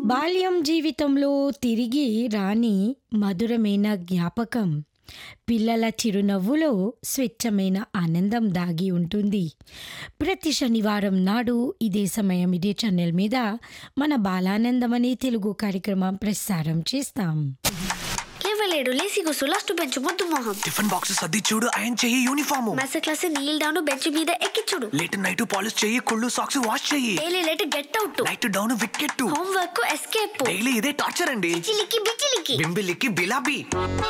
బాల్యం జీవితంలో తిరిగి రాని మధురమైన జ్ఞాపకం పిల్లల చిరునవ్వులో స్వచ్ఛమైన ఆనందం దాగి ఉంటుంది ప్రతి శనివారం నాడు ఇదే సమయం ఇదే ఛానల్ మీద మన బాలానందం అనే తెలుగు కార్యక్రమం ప్రసారం చేస్తాం లేవలేడు లేసి కూసు లాస్ట్ బెంచ్ ముద్దు మొహం టిఫిన్ బాక్స్ సర్ది చూడు ఆయన చెయ్యి uniform mess class kneel down bench మీద ఎక్కించుడు లేట్ నైట్ పాలిష్ చెయ్యి కుళ్ళు సాక్స్ వాష్ చెయ్యి daily late get out night down wicket homework escape daily ఇదే టార్చర్ అండి చిలికి బిచిలికి బింబిలికి బిలాబీ